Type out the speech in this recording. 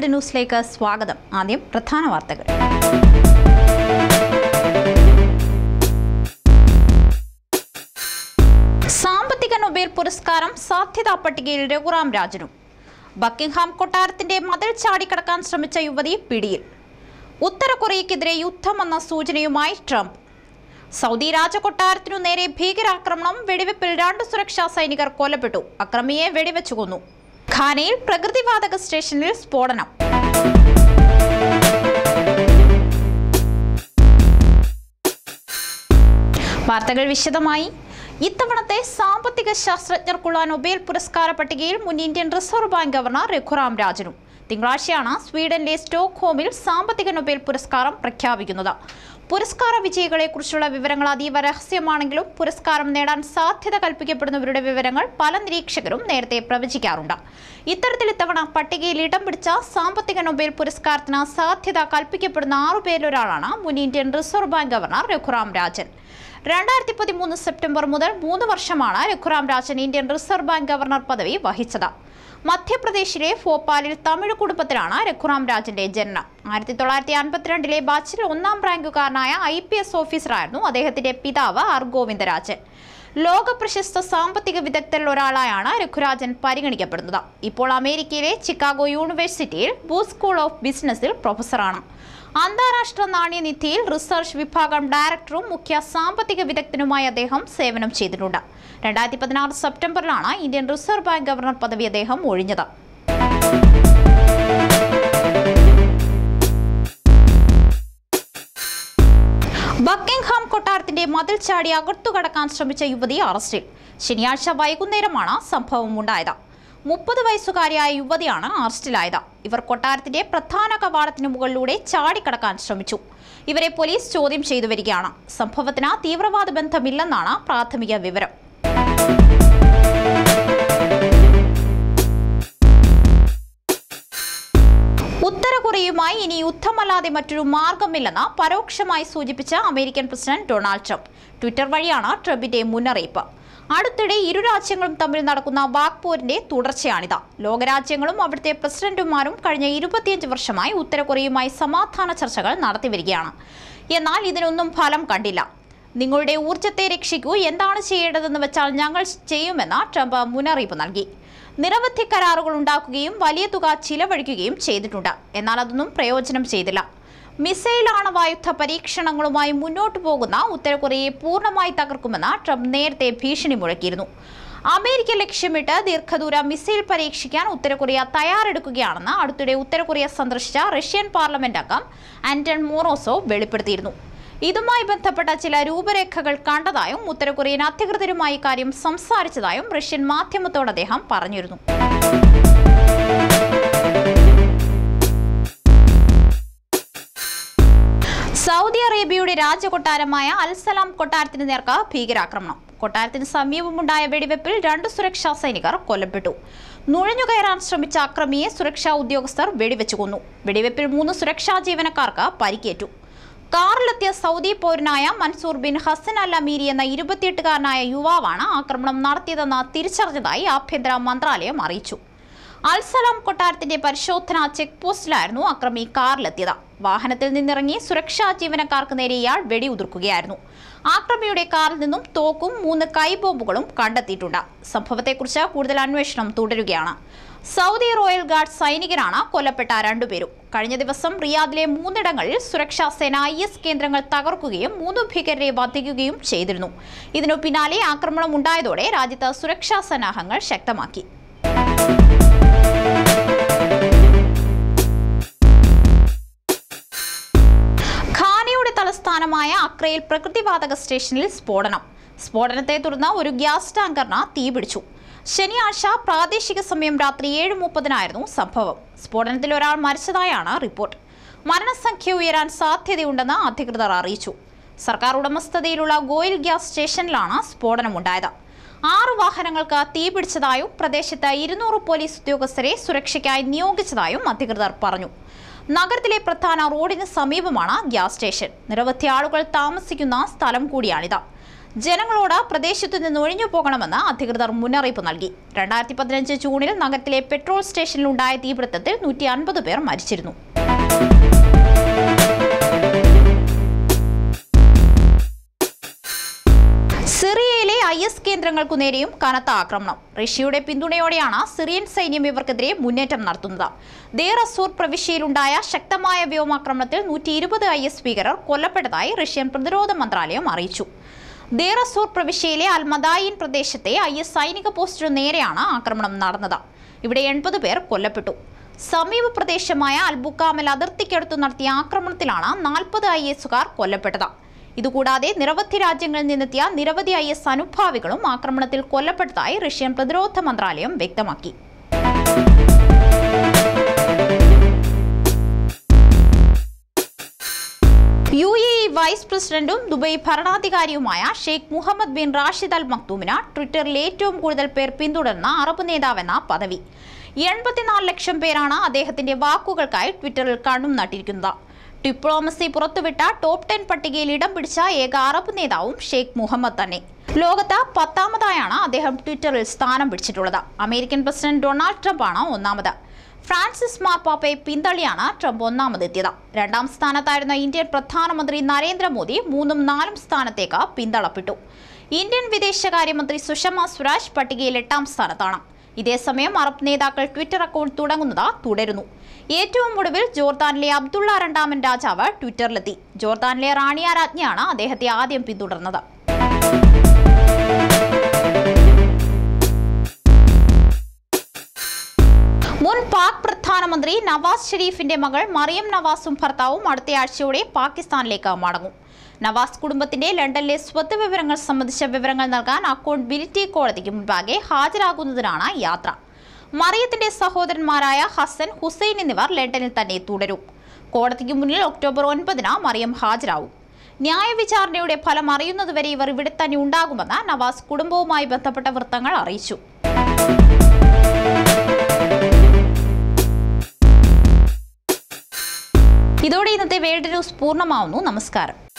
today ന്യൂസിലേക്ക് സ്വാഗതം ആദ്യം പ്രധാന വാർത്തകൾ സാമ്പത്തിക നൊബേൽ പുരസ്കാരം സാധ്യതാ പട്ടികയിൽ രഘുറാം രാജനും ബക്കിംഗ്ഹാം കൊട്ടാരത്തിന്റെ മതിൽ ചാടിക്കടക്കാൻ ശ്രമിച്ച യുവതി പിടിയിൽ ഉത്തര കൊറിയയ്ക്കെതിരെ യുദ്ധമെന്ന സൂചനയുമായി ട്രംപ് സൗദി രാജകൊട്ടാരത്തിനു നേരെ ഭീകരാക്രമണം വെടിവെപ്പിൽ രണ്ട് സുരക്ഷാ സൈനികർ കൊല്ലപ്പെട്ടു അക്രമിയെ വെടിവെച്ചു കൊന്നു ഖാനയിൽ പ്രകൃതിവാതക സ്റ്റേഷനിൽ സ്ഫോടനം വാർത്തകൾ വിശദമായി ഇത്തവണത്തെ സാമ്പത്തിക ശാസ്ത്രജ്ഞർക്കുള്ള നൊബേൽ പുരസ്കാര പട്ടികയിൽ മുൻ Indian reserve bank governor Raghuram രാജനും തിങ്കളാഴ്ചയാണ് സ്വീഡനിലെ സ്റ്റോക്ക്ഹോമിൽ സാമ്പത്തിക നൊബേൽ പുരസ്കാരം പ്രഖ്യാപിക്കുന്നത് പുരസ്കാര വിജയികളെക്കുറിച്ചുള്ള വിവരങ്ങൾ അതീവ രഹസ്യമാണെങ്കിലും പുരസ്കാരം നേടാൻ സാധ്യത കൽപ്പിക്കപ്പെടുന്നവരുടെ വിവരങ്ങൾ പല നിരീക്ഷകരും നേരത്തെ പ്രവചിക്കാറുണ്ട് ഇത്തരത്തിൽ ഇത്തവണ പട്ടികയിൽ ഇടം പിടിച്ച സാമ്പത്തിക നൊബേൽ പുരസ്കാരത്തിന് സാധ്യത കൽപ്പിക്കപ്പെടുന്ന ആറുപേരിലൊരാളാണ് മുൻ Indian reserve bank governor Raghuram Rajan രണ്ടായിരത്തി പതിമൂന്ന് സെപ്റ്റംബർ മുതൽ മൂന്ന് വർഷമാണ് Raghuram Rajan Indian reserve bank governor പദവി വഹിച്ചത് മധ്യപ്രദേശിലെ ഭോപ്പാലിൽ തമിഴ് കുടുംബത്തിലാണ് രഘുറാം രാജന്റെ ജനനം ആയിരത്തി തൊള്ളായിരത്തി അൻപത്തിരണ്ടിലെ ബാച്ചിൽ ഒന്നാം റാങ്കുകാരനായ ഐ പി എസ് ഓഫീസറായിരുന്നു അദ്ദേഹത്തിന്റെ പിതാവ് ആർ ഗോവിന്ദരാജൻ ലോക പ്രശസ്ത സാമ്പത്തിക വിദഗ്ധരിൽ ഒരാളായാണ് രഘുരാജൻ പരിഗണിക്കപ്പെടുന്നത് ഇപ്പോൾ അമേരിക്കയിലെ ചിക്കാഗോ യൂണിവേഴ്സിറ്റിയിൽ ബൂത്ത് സ്കൂൾ ഓഫ് ബിസിനസ്സിൽ പ്രൊഫസറാണ് അന്താരാഷ്ട്ര നാണ്യനിധിയിൽ റിസർച്ച് വിഭാഗം ഡയറക്ടറും മുഖ്യ സാമ്പത്തിക വിദഗ്ധനുമായി അദ്ദേഹം സേവനം ചെയ്തിട്ടുണ്ട് രണ്ടായിരത്തി പതിനാറ് സെപ്റ്റംബറിലാണ് ഇന്ത്യൻ റിസർവ് ബാങ്ക് ഗവർണർ പദവി അദ്ദേഹം ഒഴിഞ്ഞത് ബക്കിംഗ്ഹാം കൊട്ടാരത്തിന്റെ മതിൽ ചാടി അകർത്തു കടക്കാൻ ശ്രമിച്ച യുവതി അറസ്റ്റിൽ ശനിയാഴ്ച വൈകുന്നേരമാണ് സംഭവം ഉണ്ടായത് മുപ്പത് വയസ്സുകാരിയായ യുവതിയാണ് അറസ്റ്റിലായത് ഇവർ കൊട്ടാരത്തിന്റെ പ്രധാന കവാടത്തിന് മുകളിലൂടെ ചാടിക്കടക്കാൻ ശ്രമിച്ചു ഇവരെ പോലീസ് ചോദ്യം ചെയ്തു വരികയാണ് സംഭവത്തിന് തീവ്രവാദ ബന്ധമില്ലെന്നാണ് പ്രാഥമിക വിവരം ഉത്തര കൊറിയയുമായി ഇനി യുദ്ധമല്ലാതെ മറ്റൊരു മാർഗമില്ലെന്ന് പരോക്ഷമായി സൂചിപ്പിച്ച American president Donald Trump Twitter വഴിയാണ് ട്രംപിന്റെ മുന്നറിയിപ്പ് അടുത്തിടെ ഇരു രാജ്യങ്ങളും തമ്മിൽ നടക്കുന്ന വാക്പോരിന്റെ തുടർച്ചയാണിത് ലോകരാജ്യങ്ങളും അവിടുത്തെ പ്രസിഡന്റുമാരും കഴിഞ്ഞ ഇരുപത്തിയഞ്ച് വർഷമായി ഉത്തര കൊറിയയുമായി സമാധാന ചർച്ചകൾ നടത്തിവരികയാണ് എന്നാൽ ഇതിനൊന്നും ഫലം കണ്ടില്ല നിങ്ങളുടെ ഊർജത്തെ രക്ഷിക്കൂ എന്താണ് ചെയ്യേണ്ടതെന്ന് വെച്ചാൽ ഞങ്ങൾ ചെയ്യുമെന്ന് ട്രംപ് മുന്നറിയിപ്പ് നൽകി നിരവധി കരാറുകൾ ഉണ്ടാക്കുകയും വലിയ തുക ചിലവഴിക്കുകയും ചെയ്തിട്ടുണ്ട് എന്നാൽ അതൊന്നും പ്രയോജനം ചെയ്തില്ല മിസൈൽ ആണവായുധ പരീക്ഷണങ്ങളുമായി മുന്നോട്ടു പോകുന്ന ഉത്തര കൊറിയയെ പൂർണ്ണമായി തകർക്കുമെന്ന് ട്രംപ് നേരത്തെ ഭീഷണി മുഴക്കിയിരുന്നു അമേരിക്ക ലക്ഷ്യമിട്ട് ദീർഘദൂര മിസൈൽ പരീക്ഷിക്കാൻ ഉത്തര കൊറിയ തയ്യാറെടുക്കുകയാണെന്ന് അടുത്തിടെ ഉത്തര കൊറിയ സന്ദർശിച്ച റഷ്യൻ പാർലമെന്റ് അംഗം ആന്റൺ മോറോസോവ് വെളിപ്പെടുത്തിയിരുന്നു ഇതുമായി ബന്ധപ്പെട്ട ചില രൂപരേഖകൾ കണ്ടതായും ഉത്തര കൊറിയൻ അധികൃതരുമായി കാര്യം സംസാരിച്ചതായും റഷ്യൻ മാധ്യമത്തോട് അദ്ദേഹം പറഞ്ഞിരുന്നു സൗദി അറേബ്യയുടെ രാജകൊട്ടാരമായ അൽസലാം കൊട്ടാരത്തിന് നേർക്ക് ഭീകരാക്രമണം കൊട്ടാരത്തിന് സമീപമുണ്ടായ വെടിവെപ്പിൽ രണ്ട് സുരക്ഷാ സൈനികർ കൊല്ലപ്പെട്ടു നുഴഞ്ഞുകയറാൻ ശ്രമിച്ച അക്രമിയെ സുരക്ഷാ ഉദ്യോഗസ്ഥർ വെടിവെച്ചു കൊന്നു വെടിവെപ്പിൽ മൂന്ന് സുരക്ഷാ ജീവനക്കാർക്ക് പരിക്കേറ്റു കാറിലെത്തിയ സൗദി പൗരനായ Mansour bin Hassan al Amiri എന്ന ഇരുപത്തിയെട്ടുകാരനായ യുവാവാണ് ആക്രമണം നടത്തിയതെന്ന് തിരിച്ചറിഞ്ഞതായി ആഭ്യന്തര മന്ത്രാലയം അറിയിച്ചു അൽസലാം കൊട്ടാരത്തിന്റെ പരിശോധനാ ചെക്ക് പോസ്റ്റിലായിരുന്നു അക്രമി കാറിലെത്തിയത് വാഹനത്തിൽ നിന്നിറങ്ങി സുരക്ഷാ ജീവനക്കാർക്ക് നേരെ ഇയാൾ വെടിയുതിർക്കുകയായിരുന്നു ആക്രമിയുടെ കാറിൽ നിന്നും തോക്കും മൂന്ന് കൈബോംബുകളും കണ്ടെത്തിയിട്ടുണ്ട് സംഭവത്തെക്കുറിച്ച് കൂടുതൽ അന്വേഷണം തുടരുകയാണ് സൗദി റോയൽ ഗാർഡ് സൈനികരാണ് കൊല്ലപ്പെട്ട രണ്ടുപേരും കഴിഞ്ഞ ദിവസം റിയാദിലെ മൂന്നിടങ്ങളിൽ സുരക്ഷാ സേന ഐ എസ് കേന്ദ്രങ്ങൾ തകർക്കുകയും മൂന്ന് ഭീകരരെ വധിക്കുകയും ചെയ്തിരുന്നു ഇതിനു പിന്നാലെ ആക്രമണം ഉണ്ടായതോടെ രാജ്യത്ത് സുരക്ഷാ സന്നാഹങ്ങൾ ശക്തമാക്കി ഖാനയുടെ തലസ്ഥാനമായ അക്രയിൽ പ്രകൃതിവാതക സ്റ്റേഷനിൽ സ്ഫോടനം സ്ഫോടനത്തെ തുടർന്ന് ഒരു ഗ്യാസ് ടാങ്കറിന് തീപിടിച്ചു ശനിയാഴ്ച പ്രാദേശിക സമയം രാത്രി ഏഴ് മുപ്പതിനായിരുന്നു സംഭവം സ്ഫോടനത്തിൽ ഒരാൾ മരിച്ചതായാണ് റിപ്പോർട്ട് മരണസംഖ്യ ഉയരാൻ സാധ്യതയുണ്ടെന്ന് അധികൃതർ അറിയിച്ചു സർക്കാർ ഉടമസ്ഥതയിലുള്ള ഗോയിൽ ഗ്യാസ് സ്റ്റേഷനിലാണ് സ്ഫോടനമുണ്ടായത് ആറ് വാഹനങ്ങൾക്ക് തീപിടിച്ചതായും പ്രദേശത്ത് ഇരുന്നൂറ് പോലീസ് ഉദ്യോഗസ്ഥരെ സുരക്ഷയ്ക്കായി നിയോഗിച്ചതായും അധികൃതർ പറഞ്ഞു നഗരത്തിലെ പ്രധാന റോഡിന് സമീപമാണ് ഗ്യാസ് സ്റ്റേഷൻ നിരവധി ആളുകൾ താമസിക്കുന്ന സ്ഥലം കൂടിയാണിത് ജനങ്ങളോട് പ്രദേശത്തു നിന്ന് ഒഴിഞ്ഞു പോകണമെന്ന് അധികൃതർ മുന്നറിയിപ്പ് നൽകി രണ്ടായിരത്തി പതിനഞ്ച് ജൂണിൽ നഗരത്തിലെ പെട്രോൾ സ്റ്റേഷനിലുണ്ടായ തീപിടുത്തത്തിൽ നൂറ്റി അൻപത് പേർ മരിച്ചിരുന്നു സിറിയയിലെ ഐ എസ് കേന്ദ്രങ്ങൾക്കു നേരെയും കനത്ത ആക്രമണം റഷ്യയുടെ പിന്തുണയോടെയാണ് സിറിയൻ സൈന്യം ഇവർക്കെതിരെ മുന്നേറ്റം നടത്തുന്നത് ദേർ അസൂർ പ്രവിശ്യയിലുണ്ടായ ശക്തമായ വ്യോമാക്രമണത്തിൽ നൂറ്റി ഇരുപത് ഐ എസ് ഭീകരർ കൊല്ലപ്പെട്ടതായി റഷ്യൻ പ്രതിരോധ മന്ത്രാലയം അറിയിച്ചു ദേർ അസൂർ പ്രവിശ്യയിലെ അൽമദായിൻ പ്രദേശത്തെ ഐ എസ് സൈനിക പോസ്റ്റിനു നേരെയാണ് ആക്രമണം നടന്നത് ഇവിടെ എൺപത് പേർ കൊല്ലപ്പെട്ടു സമീപ പ്രദേശമായ അൽബുക്കാമൽ അതിർത്തിക്കടുത്ത് നടത്തിയ ആക്രമണത്തിലാണ് നാൽപ്പത് ഐ എസുകാർ കൊല്ലപ്പെട്ടത് ഇതുകൂടാതെ നിരവധി രാജ്യങ്ങളിൽ നിന്നെത്തിയ നിരവധി ഐ എസ് അനുഭാവികളും ആക്രമണത്തിൽ കൊല്ലപ്പെട്ടതായി റഷ്യൻ പ്രതിരോധ മന്ത്രാലയം വ്യക്തമാക്കി യു എ ഇ വൈസ് പ്രസിഡന്റും ദുബൈ ഭരണാധികാരിയുമായ Sheikh Mohammed bin Rashid al മക്തൂമിന് ട്വിറ്ററിൽ ഏറ്റവും കൂടുതൽ പേർ പിന്തുടർന്ന അറബ് നേതാവെന്ന പദവി എൺപത്തിനാല് ലക്ഷം പേരാണ് അദ്ദേഹത്തിന്റെ വാക്കുകൾക്കായി ട്വിറ്ററിൽ കണ്ണും നട്ടിരിക്കുന്നത് ഡിപ്ലോമസി പുറത്തുവിട്ട ടോപ്പ് ടെൻ പട്ടികയിൽ ഇടം പിടിച്ച ഏക അറബ് നേതാവും ഷെയ്ഖ് മുഹമ്മദ് തന്നെ ലോകത്ത് പത്താമതായാണ് അദ്ദേഹം ട്വിറ്ററിൽ സ്ഥാനം പിടിച്ചിട്ടുള്ളത് അമേരിക്കൻ പ്രസിഡന്റ് ഡൊണാൾഡ് ട്രംപാണ് ഒന്നാമത് ഫ്രാൻസിസ് മാർപ്പാപ്പയെ പിന്തള്ളിയാണ് ട്രംപ് ഒന്നാമതെത്തിയത് രണ്ടാം സ്ഥാനത്തായിരുന്ന ഇന്ത്യൻ പ്രധാനമന്ത്രി നരേന്ദ്രമോദി മൂന്നും നാലും സ്ഥാനത്തേക്ക് പിന്തള്ളപ്പെട്ടു ഇന്ത്യൻ വിദേശകാര്യമന്ത്രി സുഷമ സ്വരാജ് പട്ടികയിൽ എട്ടാം സ്ഥാനത്താണ് ഇതേസമയം അറബ് നേതാക്കൾ ട്വിറ്റർ അക്കൗണ്ട് തുടങ്ങുന്നത് തുടരുന്നു ഏറ്റവും ഒടുവിൽ ജോർദാനിലെ അബ്ദുള്ള രണ്ടാമൻ രാജാവ് ട്വിറ്ററിലെത്തി ജോർദാനിലെ റാണിയ രാജ്ഞിയാണ് അദ്ദേഹത്തെ ആദ്യം പിന്തുടർന്നത് മുൻ പാക് പ്രധാനമന്ത്രി നവാസ് ഷെരീഫിന്റെ മകൾ മറിയം നവാസും ഭർത്താവും അടുത്തയാഴ്ചയോടെ പാകിസ്ഥാനിലേക്ക് മടങ്ങും നവാസ് കുടുംബത്തിന്റെ ലണ്ടനിലെ സ്വത്ത് വിവരങ്ങൾ സംബന്ധിച്ച വിവരങ്ങൾ നൽകാൻ അക്കൗണ്ടബിലിറ്റി കോടതിക്ക് മുൻപാകെ ഹാജരാകുന്നതിനാണ് യാത്ര മറിയത്തിന്റെ സഹോദരന്മാരായ ഹസൻ ഹുസൈൻ എന്നിവർ ലണ്ടനിൽ തന്നെ തുടരും കോടതിക്ക് മുന്നിൽ ഒക്ടോബർ ഒൻപതിന് മറിയം ഹാജരാവും ന്യായവിചാരണയുടെ ഫലം അറിയുന്നതുവരെ ഇവർ ഇവിടെ തന്നെ ഉണ്ടാകുമെന്ന് നവാസ് കുടുംബവുമായി ബന്ധപ്പെട്ട വൃത്തങ്ങൾ അറിയിച്ചു ഇതോടെ ഇന്നത്തെ വേൾഡ് ന്യൂസ് പൂർണ്ണമാവുന്നു നമസ്കാരം